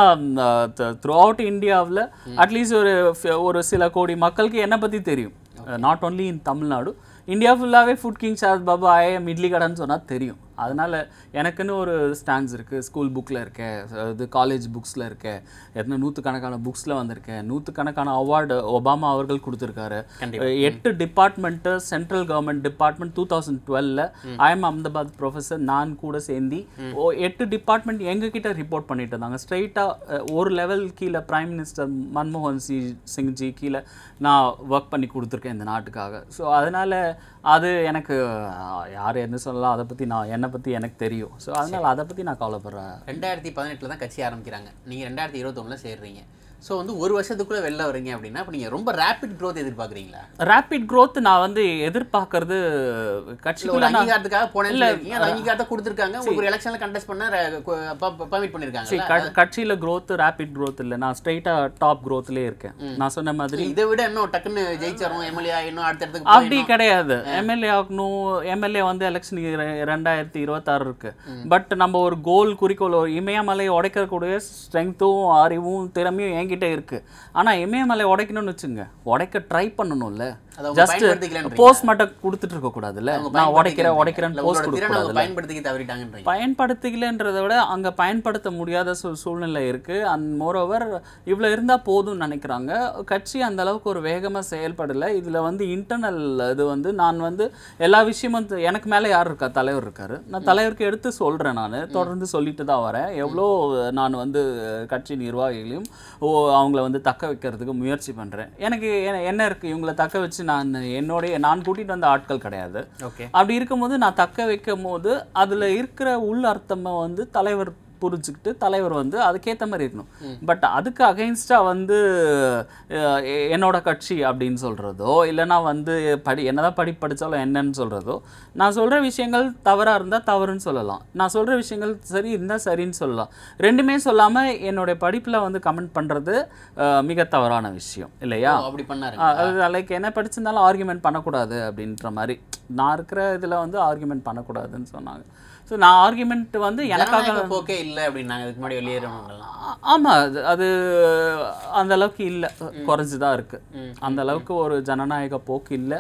த்ரூ அவுட் இந்தியாவில் அட்லீஸ்ட் ஒரு ஃப- ஒரு சில கோடி மக்களுக்கு என்னை பற்றி தெரியும் not only in Tamil Nadu India ஃபுல்லாகவே food king sir Babu IIM idli கடைன்னு சொன்னால் தெரியும் அதனால எனக்குன்னு ஒரு ஸ்டாண்ட்ஸ் இருக்குது ஸ்கூல் புக்கில் இருக்கேன் இது காலேஜ் புக்ஸில் இருக்கேன் எத்தனை நூற்றுக்கணக்கான புக்ஸில் வந்திருக்கேன் நூற்றுக்கணக்கான அவார்டு ஒபாமா அவர்கள் கொடுத்துருக்காரு எட்டு department central government department two thousand டுவெல்ல ஐஎம் அஹமதாபாத் ப்ரொஃபஸர் நான் கூட சேர்ந்து ஓ எட்டு டிபார்ட்மெண்ட் எங்ககிட்ட ரிப்போர்ட் பண்ணிட்டு இருந்தாங்க ஸ்ட்ரைட்டாக ஒரு லெவல் கீழே பிரைம் மினிஸ்டர் மன்மோகன் சி சிங்ஜி கீழே நான் ஒர்க் பண்ணி கொடுத்துருக்கேன் இந்த நாட்டுக்காக ஸோ அதனால அது எனக்கு அஹ், யார் என்ன சொல்லலாம் அதை பற்றி நான் என்னை பற்றி எனக்கு தெரியும் ஸோ அதனால அதை பற்றி நான் கவலைப்படுறேன் ரெண்டாயிரத்தி பதினெட்டில் தான் கட்சி ஆரம்பிக்கிறாங்க நீங்கள் ரெண்டாயிரத்தி இருபத்தொன்னில் சேர்றீங்க ஸோ வந்து ஒரு வருஷத்துக்குள்ளே வெளில வரீங்க அப்படின்னா அப்போ நீங்கள் ரொம்ப ரேபிட் growth எதிர்பார்க்குறீங்களா ரேபிட் growth நான் வந்து எதிர்பார்க்கறது இல்ல ஒரு கட்சிக்குள்ள நான் அங்கீகாரத்துக்காக போனேன்னு சொல்லிருக்கீங்க அந்த அங்கீகாரத்தை கொடுத்துருக்காங்க உங்களுக்கு ஒரு எலெக்ஷன்ல கண்டெஸ்ட் பண்ண பர்மிட் பண்ணிருக்காங்க சரி, க- கட்சியில growth ரேபிட் growth இல்லை நான் ஸ்ட்ரைட்டாக டாப் growthலே இருக்கேன் நான் சொன்ன மாதிரி இதை விட இன்னும் டக்குன்னு ஜெயிச்சிடணும் எம்எல்ஏ இன்னும் அடுத்த இடத்துக்கு அப்படி போயிடணும். கிடையாது எம்எல்ஏ ஆகணும் எம்எல்ஏ வந்து எலெக்ஷன் ரெண்டாயிரத்தி இருபத்தாறு இருக்கு பட் நம்ம ஒரு கோல் குறிக்கோள் ஒரு இமயமலை உடைக்கக்கூடிய ஸ்ட்ரென்த்தும் அறிவும் திறமையும் என்கிட்ட இருக்கு ஆனா இமயமலை உடைக்கணும்னு வச்சுங்க உடைக்க ட்ரை பண்ணணும்ல அதை அவங்க ஜஸ்ட் பயன்படுத்திக்கலன்றீங்க. போஸ்ட் மட்டும் கொடுத்துட்டு இருக்க கூடாதுல்ல அவங்க நான் உடைக்கிறேன் பயன்படுத்திக்கலன்றீங்க. உடைக்கிறேன்னு இல்ல, போஸ்ட் உங்களோட கொடுக்க திறனை அவங்க கூடாதுல்ல பயன்படுத்திக்க தவறிட்டாங்கன்றீங்க பயன்படுத்திக்கலன்றதை விட அங்க பயன்படுத்த முடியாத சூ சூழ்நிலை இருக்கு அண்ட் மோரோவர் இவ்வளோ இருந்தா போதும்னு நினைக்கிறாங்க கட்சி அந்த அளவுக்கு ஒரு வேகமா செயல்படல இதுல வந்து இன்டர்னல் இது வந்து நான் வந்து எல்லா விஷயமும் த- எனக்கு மேல யார் இருக்கா தலைவர் இருக்காரு நான் தலைவருக்கு எடுத்து சொல்றேன் நான் தொடர்ந்து சொல்லிட்டு தான் வரேன் எவ்வளோ நான் வந்து கட்சி நிர்வாகிகளையும் ஓ அவங்கள வந்து தக்க வைக்கிறதுக்கு முயற்சி பண்றேன் எனக்கு என்ன- என்ன இருக்கு இவங்களை தக்க வச்சு நான் என்னுடைய நான் கூட்டிட்டு வந்த ஆட்கள் கிடையாது ஓகே அப்படி இருக்கும்போது நான் தக்க வைக்கும் போது அதுல இருக்கிற உள் அர்த்தமை வந்து தலைவர் புரிஞ்சுக்கிட்டு தலைவர் வந்து அதுக்கேத்த மாதிரி இருக்கணும் பட் அதுக்கு அகைன்ஸ்டா வந்து அஹ், எ- என்னோட கட்சி அப்படின்னு சொல்றதோ இல்லைன்னா வந்து படி என்னதான் படி படிச்சாலும் என்னன்னு சொல்றதோ நான் சொல்ற விஷயங்கள் தவறா இருந்தா தவறுன்னு சொல்லலாம் நான் சொல்ற விஷயங்கள் சரி இருந்தா சரின்னு சொல்லலாம் ரெண்டுமே சொல்லாம என்னுடைய படிப்புல வந்து கமெண்ட் பண்றது அஹ், மிக தவறான விஷயம் இல்லையா ஓ, அப்படி பண்ணாரு ஆ, அது லைக் என்ன படிச்சிருந்தாலும் ஆர்குமெண்ட் பண்ணக்கூடாது அப்படின்ற மாதிரி நான் இருக்கிற இதில் வந்து ஆர்குமெண்ட் பண்ணக்கூடாதுன்னு சொன்னாங்க ஸோ நான் ஆர்குமெண்ட் வந்து எனக்காக ஜனநாயக போக்கே இல்லை அப்படின்னாங்க இதுக்கு முன்னாடி வெளியேறவங்கலாம் ஆ- ஆமா அது அது அந்த அளவுக்கு இல்லை குறைஞ்சு தான் இருக்கு ம். அந்த அளவுக்கு ஒரு ஜனநாயக போக்கு இல்லை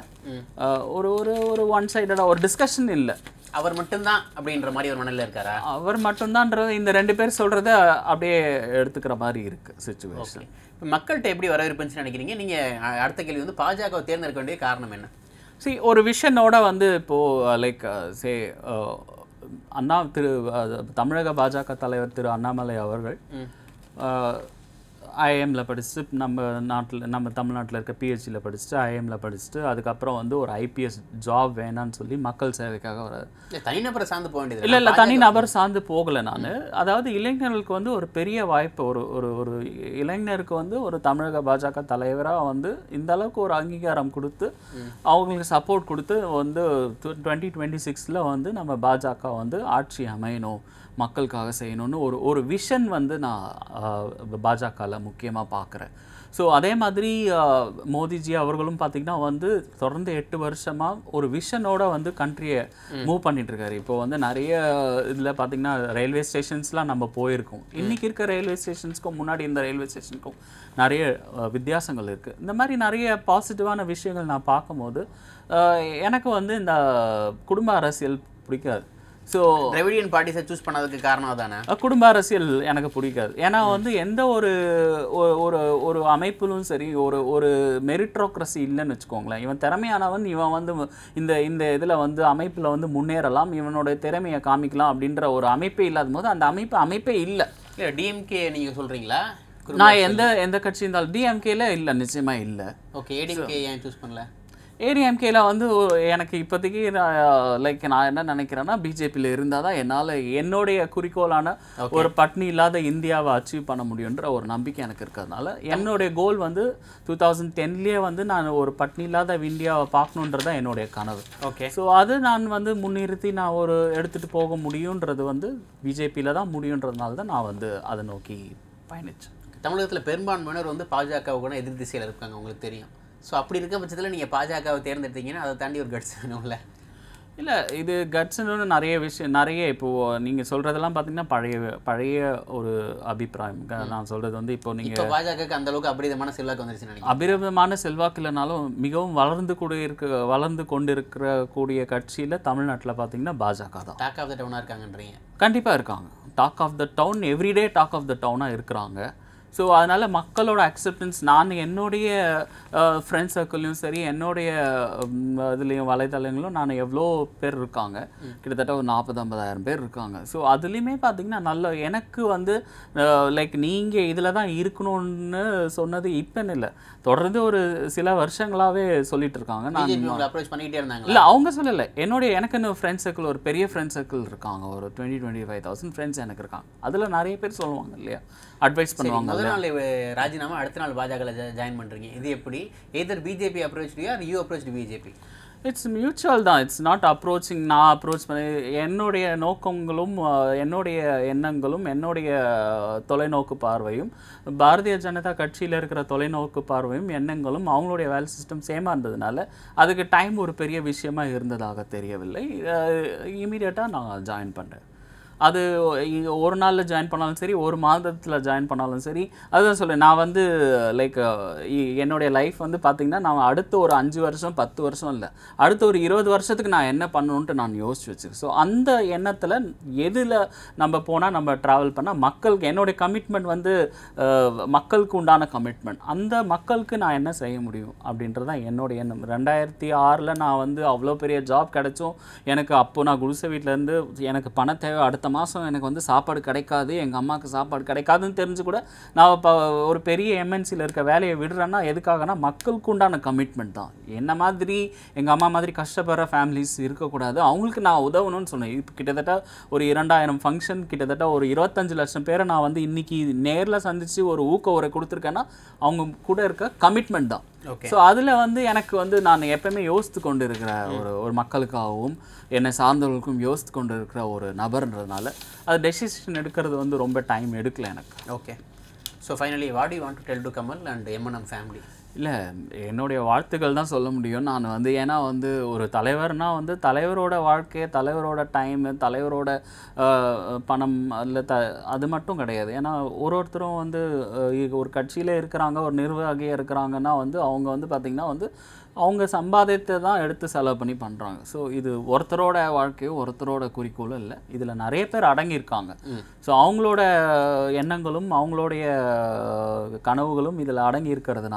ஒரு ஒரு ஒரு ஒன் சைடடாக ஒரு டிஸ்கஷன் இல்லை அவர் மட்டும்தான் அப்படின்ற மாதிரி ஒரு மனநிலை இருக்காரா அவர் மட்டும்தான்றது இந்த ரெண்டு பேர் சொல்றத அப்படியே எடுத்துக்கிற மாதிரி இருக்கு சுச்சுவேஷன் இப்போ மக்கள்கிட்ட எப்படி வரவேற்புன்னு நினைக்கிறீங்க நீங்க அ- அடுத்த கேள்வி வந்து பாஜகவை தேர்ந்தெடுக்க வேண்டிய காரணம் என்ன see ஒரு விஷனோட வந்து இப்போ லைக் சே அண்ணா திரு அஹ், தமிழக பாஜக தலைவர் திரு அண்ணாமலை அவர்கள் ம். ஐஎம்ல படிச்சுட்டு நம்ம நாட்டில் நம்ம தமிழ்நாட்டில் இருக்க பிஹெச்சியில் படிச்சுட்டு ஐஎம்ல படிச்சுட்டு அதுக்கப்புறம் வந்து ஒரு ஐபிஎஸ் ஜாப் வேணான்னு சொல்லி மக்கள் சேவைக்காக வராது இல்ல, தனிநபரை சார்ந்து போக வேண்டியது இல்லை இல்லை தனி நபர் சார்ந்து போகலை நான் அதாவது இளைஞர்களுக்கு வந்து ஒரு பெரிய வாய்ப்பு ஒரு ஒரு ஒரு இளைஞருக்கு வந்து ஒரு தமிழக பாஜக தலைவராக வந்து இந்த அளவுக்கு ஒரு அங்கீகாரம் கொடுத்து அவங்களுக்கு சப்போர்ட் கொடுத்து வந்து டுவெண்ட்டி டுவெண்ட்டி சிக்ஸில் வந்து நம்ம பாஜக வந்து ஆட்சி அமையணும் மக்களுக்காக செய்யணும்னு ஒரு ஒரு விஷன் வந்து நான் பாஜகவில் முக்கியமாக பார்க்குறேன் ஸோ அதே மாதிரி ஆஹ், மோடிஜி அவர்களும் பார்த்தீங்கன்னா வந்து தொடர்ந்து எட்டு வருஷமாக ஒரு விஷனோட வந்து கண்ட்ரியை மூவ் பண்ணிட்டு இருக்காரு இப்போ வந்து நிறைய இதில் பார்த்தீங்கன்னா ரயில்வே ஸ்டேஷன்ஸ்லாம் நம்ம போயிருக்கோம் இன்னைக்கு இருக்க ரயில்வே ஸ்டேஷன்ஸ்க்கும் முன்னாடி இந்த ரயில்வே ஸ்டேஷனுக்கும் நிறைய ஆஹ், வித்தியாசங்கள் இருக்குது இந்த மாதிரி நிறைய பாசிட்டிவான விஷயங்கள் நான் பார்க்கும்போது ஆஹ், எனக்கு வந்து இந்த குடும்ப அரசியல் பிடிக்காது ஸோ திராவிடியன் பார்ட்டிஸை சூஸ் பண்ணதுக்கு காரணம் அதானே அஹ் குடும்ப அரசியல் எனக்கு பிடிக்காது ஏன்னா வந்து எந்த ஒரு ஒ- ஒரு ஒரு அமைப்பிலும் சரி ஒரு ஒரு மெரிட்ரோக்ரஸி இல்லைன்னு வச்சுக்கோங்களேன் இவன் திறமையானவன் இவன் வந்து இந்த இந்த இதில் வந்து அமைப்பில் வந்து முன்னேறலாம் இவனோட திறமையை காமிக்கலாம் அப்படின்ற ஒரு அமைப்பே இல்லாத போது அந்த அமைப்பு அமைப்பே இல்லை இல்ல டிஎம்கே நீங்க சொல்றீங்களா நான் எந்த எந்த கட்சி இருந்தாலும் டிஎம்கேல இல்லை நிச்சயமா இல்லை ஓகே ஏடிஎம்கே ஏன் சூஸ் பண்ணல ஏடிஎம்கேல வந்து ஒரு- எனக்கு இப்போதைக்கு லைக் நான் என்ன நினைக்கிறேன்னா பிஜேபியில் இருந்தால் தான் என்னால் என்னுடைய குறிக்கோளான ஒரு பட்னி இல்லாத இந்தியாவை அச்சீவ் பண்ண முடியுன்ற ஒரு நம்பிக்கை எனக்கு இருக்கிறதுனால என்னுடைய கோல் வந்து டூ தௌசண்ட் டென்லேயே வந்து நான் ஒரு பட்னி இல்லாத இந்தியாவை பார்க்கணுன்றது தான் என்னுடைய கனவு ஓகே ஸோ அது நான் வந்து முன்னிறுத்தி நான் ஒரு எடுத்துகிட்டு போக முடியுன்றது வந்து பிஜேபியில் தான் முடியுன்றதுனால தான் நான் வந்து அதை நோக்கி பயணிச்சேன் தமிழகத்துல பெரும்பான்மையினர் வந்து பாஜக கூட எதிர் திசையில இருக்காங்க உங்களுக்கு தெரியும் ஸோ அப்படி இருக்க பட்சத்துல நீங்க பாஜகவை தேர்ந்தெடுத்தீங்கன்னா அதை தாண்டி ஒரு கட்ஸ் வேணும்ல இல்லை இது கட்ஸ்னு நிறைய விஷயம் நிறைய இப்போது நீங்கள் சொல்கிறதெல்லாம் பார்த்தீங்கன்னா பழைய பழைய ஒரு அபிப்பிராயம் க- நான் சொல்கிறது வந்து இப்போ நீங்கள் இப்போ பாஜகக்கு அந்த அளவுக்கு அபரிதமான செல்வாக்கு வந்துருச்சு நினைக்கிறேன் அபிரதமான செல்வாக்கு இல்லைனாலும் மிகவும் வளர்ந்து கூட இருக்க வளர்ந்து கொண்டு இருக்கிற கூடிய கட்சியில் தமிழ்நாட்டில் பார்த்தீங்கன்னா பாஜக தான் டாக் ஆஃப் த டவுனாக இருக்காங்கன்றீங்க கண்டிப்பாக இருக்காங்க talk of the town everyday talk of the டவுனாக இருக்கிறாங்க ஸோ அதனால் மக்களோட அக்செப்டன்ஸ் நான் என்னுடைய ஃப்ரெண்ட் சர்க்கிள்லையும் சரி என்னுடைய ம், இதுலேயும் வலைத்தளங்களும் நான் எவ்வளோ பேர் இருக்காங்க கிட்டத்தட்ட ஒரு நாற்பது ஐம்பதாயிரம் பேர் இருக்காங்க ஸோ அதுலேயுமே பார்த்தீங்கன்னா நல்ல எனக்கு வந்து லைக் நீங்கள் இதில் தான் இருக்கணும்னு சொன்னது இப்போன்னு இல்லை தொடர்ந்து ஒரு சில வருஷங்களாகவே சொல்லிட்டு இருக்காங்க நான் பிஜேபி உங்களை அப்ரோச் பண்ணிக்கிட்டே இருந்தாங்களா இல்லை அவங்க சொல்லலை என்னுடைய எனக்கு இன்னும் ஃப்ரெண்ட் சர்க்கிள் ஒரு பெரிய ஃப்ரெண்ட் சர்க்கிள் இருக்காங்க ஒரு twenty twenty five thousand friends எனக்கு இருக்காங்க அதில் நிறைய பேர் சொல்லுவாங்க இல்லையா அட்வைஸ் பண்ணுவாங்க முதல் நாள் இவ- ராஜினாமா அடுத்த நாள் பாஜகவில் ஜாயின் பண்றீங்க இது எப்படி either BJP approach are you approach BJP it's mutual தான் இட்ஸ் நாட் அப்ரோச்சிங் நான் அப்ரோச் பண்ணி என்னுடைய நோக்கங்களும் அஹ், என்னுடைய எண்ணங்களும் என்னுடைய தொலைநோக்கு பார்வையும் பாரதிய ஜனதா கட்சியில் இருக்கிற தொலைநோக்கு பார்வையும் எண்ணங்களும் அவங்களுடைய வேலை சிஸ்டம் சேமாக இருந்ததுனால அதுக்கு டைம் ஒரு பெரிய விஷயமா இருந்ததாக தெரியவில்லை இமீடியட்டாக நான் ஜாயின் பண்ணுறேன் அது இ- ஒரு நாளில் ஜாயின் பண்ணாலும் சரி ஒரு மாதத்தில் ஜாயின் பண்ணாலும் சரி அதுதான் சொல்றேன் நான் வந்து லைக் என்னுடைய லைஃப் வந்து பார்த்தீங்கன்னா நான் அடுத்த ஒரு அஞ்சு வருஷம் பத்து வருஷம் இல்லை அடுத்த ஒரு இருபது வருஷத்துக்கு நான் என்ன பண்ணணுன்ட்டு நான் யோசிச்சு வச்சிருக்கேன் ஸோ அந்த எண்ணத்தில் எதில் நம்ம போனால் நம்ம ட்ராவல் பண்ணால் மக்களுக்கு என்னுடைய கமிட்மெண்ட் வந்து அஹ், மக்களுக்கு உண்டான கமிட்மெண்ட் அந்த மக்களுக்கு நான் என்ன செய்ய முடியும் அப்படின்றது தான் என்னோட எண்ணம் ரெண்டாயிரத்தி ஆறில் நான் வந்து அவ்வளோ பெரிய ஜாப் கிடைச்சும் எனக்கு அப்போ நான் குடிசை வீட்டிலேருந்து எனக்கு பண தேவை அடுத்த மாதம் எனக்கு வந்து சாப்பாடு கிடைக்காது எங்கள் அம்மாவுக்கு சாப்பாடு கிடைக்காதுன்னு தெரிஞ்சு கூட நான் இப்போ ஒரு பெரிய எம்என்சியில் இருக்க வேலையை விடுறேன்னா எதுக்காகனா மக்களுக்கு உண்டான கமிட்மெண்ட் தான் என்ன மாதிரி எங்கள் அம்மா மாதிரி கஷ்டப்படுற ஃபேமிலிஸ் இருக்கக்கூடாது அவங்களுக்கு நான் உதவணும்னு சொன்னேன் இப்போ கிட்டத்தட்ட ஒரு இரண்டாயிரம் ஃபங்க்ஷன் கிட்டத்தட்ட ஒரு இருபத்தஞ்சு லட்சம் பேரை நான் வந்து இன்னைக்கு நேரில் சந்தித்து ஒரு ஊக்க உரை கொடுத்துருக்கேன்னா அவங்க கூட இருக்க கமிட்மெண்ட் தான் ஓகே ஸோ அதில் வந்து எனக்கு வந்து நான் எப்பயுமே யோசித்து கொண்டு இருக்கிற ஒரு ஒரு மக்களுக்காகவும் என்னை சார்ந்தவர்களுக்கும் யோசித்து கொண்டு இருக்கிற ஒரு நபர்ன்றதுனால அது டெசிஷன் எடுக்கிறது வந்து ரொம்ப டைம் எடுக்கல எனக்கு okay so finally what you want to tell to Kamal and MNM family இல்லை என்னுடைய வாழ்த்துக்கள் தான் சொல்ல முடியும் நான் வந்து ஏன்னா வந்து ஒரு தலைவர்னா வந்து தலைவரோட வாழ்க்கை தலைவரோட டைமு தலைவரோட அஹ், பணம் அதில் த அது மட்டும் கிடையாது ஏன்னா ஒரு ஒருத்தரும் வந்து அஹ், இ- ஒரு கட்சியில் இருக்கிறாங்க ஒரு நிர்வாகியாக இருக்கிறாங்கன்னா வந்து அவங்க வந்து பார்த்திங்கன்னா வந்து அவங்க சம்பாதித்தை தான் எடுத்து செலவு பண்ணி பண்ணுறாங்க ஸோ இது ஒருத்தரோட வாழ்க்கையும் ஒருத்தரோட குறிக்கோளும் இல்லை இதில் நிறைய பேர் அடங்கியிருக்காங்க ஸோ அவங்களோட எண்ணங்களும் அவங்களுடைய கனவுகளும் இதில் அடங்கி இருக்கிறதுனால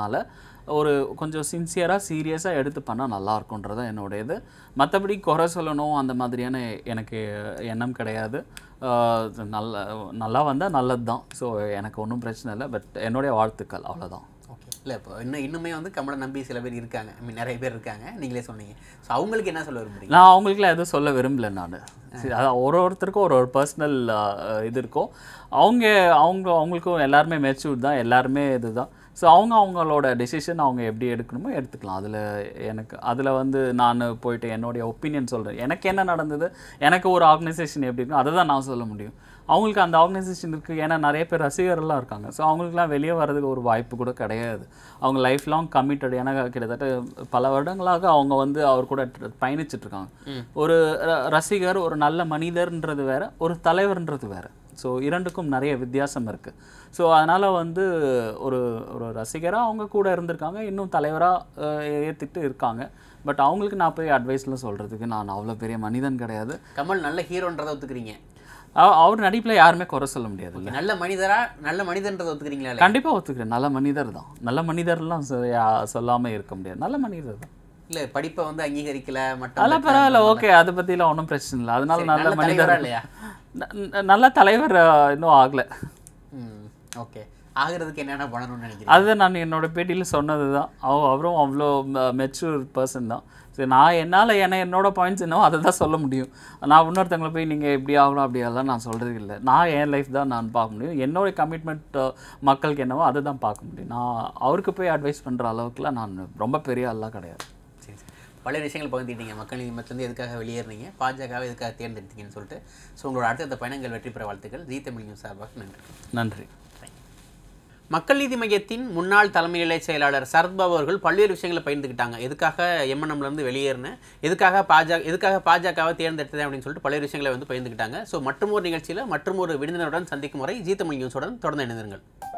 ஒரு கொஞ்சம் சின்சியராக சீரியஸாக எடுத்து பண்ணால் நல்லா இருக்கும்ன்றது தான் என்னுடைய இது மற்றபடி குறை சொல்லணும் அந்த மாதிரியான எனக்கு எண்ணம் கிடையாது ஆஹ் நல்ல நல்லா வந்தால் நல்லது தான் ஸோ எனக்கு ஒன்றும் பிரச்சனை இல்லை பட் என்னுடைய வாழ்த்துக்கள் அவ்வளோதான் ஓகே இல்லை இப்போ இன்னும் இன்னுமே வந்து கமலை நம்பி சில பேர் இருக்காங்க ஐ மீன் நிறைய பேர் இருக்காங்க நீங்களே சொன்னீங்க ஸோ அவங்களுக்கு என்ன சொல்ல விரும்புறீங்க நான் அவங்களுக்குலாம் எதுவும் சொல்ல விரும்பல நான் அதான் ஒரு ஒருத்தருக்கும் ஒரு ஒரு பர்சனல் இது இருக்கும் அவங்க அவங்க அவங்களுக்கும் எல்லாருமே மெச்சூர்ட் தான் எல்லாருமே இதுதான் ஸோ அவங்க அவங்களோட டெசிஷன் அவங்க எப்படி எடுக்கணுமோ எடுத்துக்கலாம் அதில் எனக்கு அதில் வந்து நான் போயிட்டு என்னுடைய ஒப்பீனியன் சொல்கிறேன் எனக்கு என்ன நடந்தது எனக்கு ஒரு ஆர்கனைசேஷன் எப்படி இருக்கும் அதை தான் நான் சொல்ல முடியும் அவங்களுக்கு அந்த ஆர்கனைசேஷன் இருக்குது ஏன்னா நிறைய பேர் ரசிகர்லாம் இருக்காங்க ஸோ அவங்களுக்குலாம் வெளியே வர்றதுக்கு ஒரு வாய்ப்பு கூட கிடையாது அவங்க லைஃப் லாங் கமிட்டட் ஏன்னா கிட்டத்தட்ட பல வருடங்களாக அவங்க வந்து அவர் கூட ட்ர- பயணிச்சிட்டு இருக்காங்க ஒரு ர- ரசிகர் ஒரு நல்ல மனிதர்ன்றது வேற ஒரு தலைவர்ன்றது வேற ஸோ இரண்டுக்கும் நிறைய வித்தியாசம் இருக்குது ஸோ அதனால் வந்து ஒரு ஒரு ரசிகராக அவங்க கூட இருந்திருக்காங்க இன்னும் தலைவராக ஏற்றிட்டு இருக்காங்க பட் அவங்களுக்கு நான் போய் அட்வைஸ்லாம் சொல்கிறதுக்கு நான் அவ்வளோ பெரிய மனிதன் கிடையாது கமல் நல்ல ஹீரோன்றதை ஒத்துக்கிறீங்க அவ- அவர் நடிப்பில் யாருமே குறை சொல்ல முடியாது நல்ல மனிதரா நல்ல மனிதன்றதை ஒத்துக்கிறீங்களா இல்லையா? கண்டிப்பா ஒத்துக்கிறேன் நல்ல மனிதர் தான் நல்ல மனிதர்லாம் சொ- யா- சொல்லாம இருக்க முடியாது நல்ல மனிதர் தான் இல்ல படிப்பை வந்து அங்கீகரிக்கல மட்டும் அதெல்லாம் பரவாயில்ல ஓகே அதை பற்றிலாம் ஒன்றும் பிரச்சனை இல்லை அதனால நல்ல நல்ல மனிதர் தலைவரா இல்லையா ந- ந- நல்ல தலைவர் அஹ், இன்னும் ஆகல ம் ஓகே ஆகிறதுக்கு என்னென்ன பண்ணணும்னு நினைக்கிறீங்க அதுதான் நான் என்னோட பேட்டியில் சொன்னது தான் அவ அவரும் அவ்வளோ மெச்சூர் பர்சன் தான் சரி நான் என்னால் என்ன என்னோட பாயிண்ட்ஸ் என்னவோ அதை தான் சொல்ல முடியும் நான் இன்னொருத்தவங்களை போய் நீங்கள் இப்படி ஆகணும் அப்படி ஆகலாம் நான் சொல்கிறது இல்லை நான் என் லைஃப் தான் நான் பார்க்க முடியும் என்னோட கமிட்மெண்ட் மக்களுக்கு என்னவோ அதை தான் பார்க்க முடியும் நான் அவருக்கு போய் அட்வைஸ் பண்ணுற அளவுக்குலாம் நான் ரொம்ப பெரிய ஆள்லாம் கிடையாது சரி சரி பல விஷயங்கள் பகிர்ந்துட்டீங்க மக்கள் நீதிமன்றத்துலேருந்து எதுக்காக வெளியேறினீங்க பாஜகவை எதுக்காக தேர்ந்தெடுத்தீங்கன்னு சொல்லிட்டு ஸோ உங்களோட அடுத்தடுத்த பயணங்கள் வெற்றி பெற வாழ்த்துக்கள் ஜீ தமிழ் நியூஸ் சார்பாக நன்றி நன்றி மக்கள் நீதி மையத்தின் முன்னாள் தலைமை நிலை செயலாளர் சரத்பாபு அவர்கள் பல்வேறு விஷயங்களை பகிர்ந்துக்கிட்டாங்க எதுக்காக எம்என்எம்ல இருந்து வெளியேறினேன் எதுக்காக பாஜக எதுக்காக பாஜகவை தேர்ந்தெடுத்தது அப்படின்னு சொல்லிட்டு பல்வேறு விஷயங்களை வந்து பகிர்ந்துக்கிட்டாங்க ஸோ மற்றும் ஒரு நிகழ்ச்சியில் மற்றும் ஒரு விருந்தினருடன் சந்திக்கும் முறை ஜீ தமிழ் நியூஸுடன் தொடர்ந்து இணைந்திருங்கள்